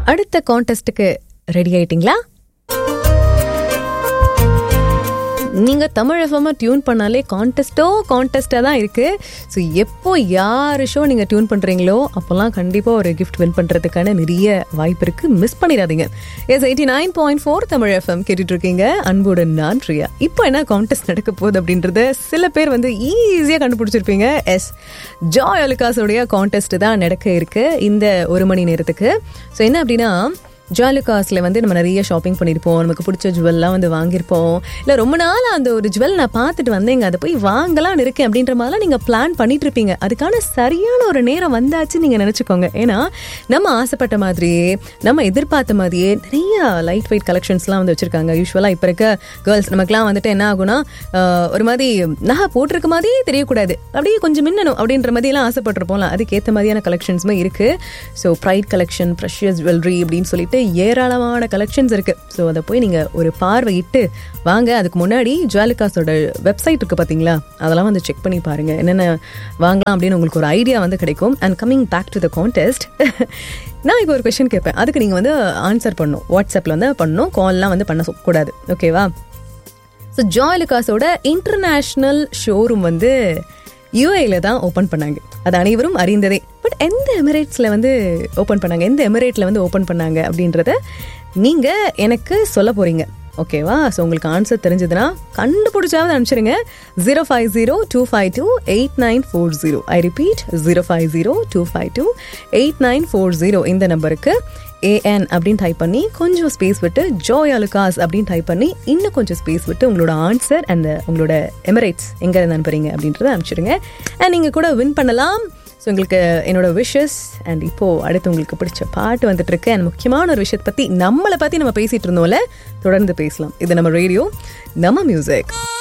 அடுத்த கான்டெஸ்ட்டுக்கு ரெடி ஆயிட்டீங்களா நீங்கள் தமிழ் எஃப்எம்மை டியூன் பண்ணாலே கான்டெஸ்ட்டோ கான்டெஸ்ட்டாக தான் இருக்குது ஸோ எப்போ யார் ஷோ நீங்கள் டியூன் பண்ணுறீங்களோ அப்போல்லாம் கண்டிப்பாக ஒரு கிஃப்ட் வின் பண்ணுறதுக்கான நிறைய வாய்ப்பு இருக்குது மிஸ் பண்ணிடாதீங்க yes eighty nine point four Tamil FM கேட்டுட்ருக்கீங்க அன்புடன் நான் பிரியா இப்போ என்ன கான்டெஸ்ட் நடக்க போகுது அப்படின்றத சில பேர் வந்து ஈஸியாக கண்டுபிடிச்சிருப்பீங்க எஸ் ஜாய் அலுகாஸோடைய கான்டெஸ்ட் தான் நடக்க இருக்கு இந்த ஒரு மணி நேரத்துக்கு ஸோ என்ன அப்படின்னா ஜுவல்லுக்காஸில் வந்து நம்ம நிறைய ஷாப்பிங் பண்ணியிருப்போம் நமக்கு பிடிச்ச ஜுவல்லாம் வந்து வாங்கியிருப்போம் இல்லை ரொம்ப நாள் அந்த ஒரு ஜுவல் நான் பார்த்துட்டு வந்தேங்க அதை போய் வாங்கலாம்னு இருக்கேன் அப்படின்ற மாதிரிலாம் நீங்கள் பிளான் பண்ணிட்டு இருப்பீங்க அதுக்கான சரியான ஒரு நேரம் வந்தாச்சு நீங்கள் நினச்சிக்கோங்க ஏன்னா நம்ம ஆசைப்பட்ட மாதிரியே நம்ம எதிர்பார்த்த மாதிரியே நிறைய லைட் வெயிட் கலெக்ஷன்ஸ்லாம் வந்து வச்சுருக்காங்க யூஸ்வலாக இப்போ இருக்க கேர்ள்ஸ் நமக்குலாம் வந்துட்டு என்ன ஆகும்னா ஆஹ், ஒரு மாதிரி நகை போட்டிருக்க மாதிரியே தெரியக்கூடாது அப்படியே கொஞ்சம் மின்னணும் அப்படின்ற மாதிரியெல்லாம் ஆசைப்பட்டிருப்போம்ல அதுக்கேற்ற மாதிரியான கலெக்ஷன்ஸுமே இருக்குது so bride collection precious jewellery அப்படின்னு சொல்லிட்டு ஏராளமான கலெக்ஷன்ஸ் இருக்குது ஸோ அதை போய் நீங்கள் ஒரு பார்வையிட்டு வாங்க அதுக்கு முன்னாடி ஜுவல்லிகாஸோட வெப்சைட் இருக்குது பார்த்தீங்களா அதெல்லாம் வந்து செக் பண்ணி பாருங்கள் என்னென்ன வாங்கலாம் அப்படின்னு உங்களுக்கு ஒரு ஐடியா வந்து கிடைக்கும் and coming back to the contest நான் இப்போ ஒரு கொஷின் கேட்பேன் அதுக்கு நீங்கள் வந்து ஆன்சர் பண்ணணும் வாட்ஸ்அப்பில் வந்து பண்ணணும் கால்லாம் வந்து பண்ண கூடாது ஓகேவா ஸோ ஜாய்லுகாஸோட இன்டர்நேஷ்னல் ஷோரூம் வந்து யூஏல தான் ஓப்பன் பண்ணாங்க அது அனைவரும் அறிந்ததே பட் எந்த எமிரேட்ஸில் வந்து ஓப்பன் பண்ணாங்க எந்த எமிரேட்டில் வந்து ஓப்பன் பண்ணாங்க அப்படின்றத நீங்கள் எனக்கு சொல்ல போகிறீங்க ஓகேவா ஸோ உங்களுக்கு ஆன்சர் தெரிஞ்சதுன்னா கண்டுபிடிச்சாவது அனுப்பிச்சிருங்க zero five zero two five two eight nine four zero I repeat zero five zero two five two eight nine four zero இந்த நம்பருக்கு ஏஎன் அப்படின்னு டைப் பண்ணி கொஞ்சம் ஸ்பேஸ் விட்டு ஜோய் அலுகாஸ் அப்படின்னு டைப் பண்ணி இன்னும் கொஞ்சம் ஸ்பேஸ் விட்டு உங்களோட ஆன்சர் அண்ட் உங்களோட எமிரேட்ஸ் எங்கே இருந்து அனுப்புறீங்க அப்படின்றத அனுப்பிச்சிடுங்க அண்ட் நீங்கள் கூட வின் பண்ணலாம் ஸோ உங்களுக்கு என்னோட விஷஸ் அண்ட் இப்போது அடுத்து உங்களுக்கு பிடிச்ச பாட்டு வந்துட்டு இருக்கு அண்ட் முக்கியமான ஒரு விஷயத்தை பற்றி நம்மளை பற்றி நம்ம பேசிகிட்டு இருந்தோம்ல தொடர்ந்து பேசலாம் இது நம்ம ரேடியோ நம்ம மியூசிக்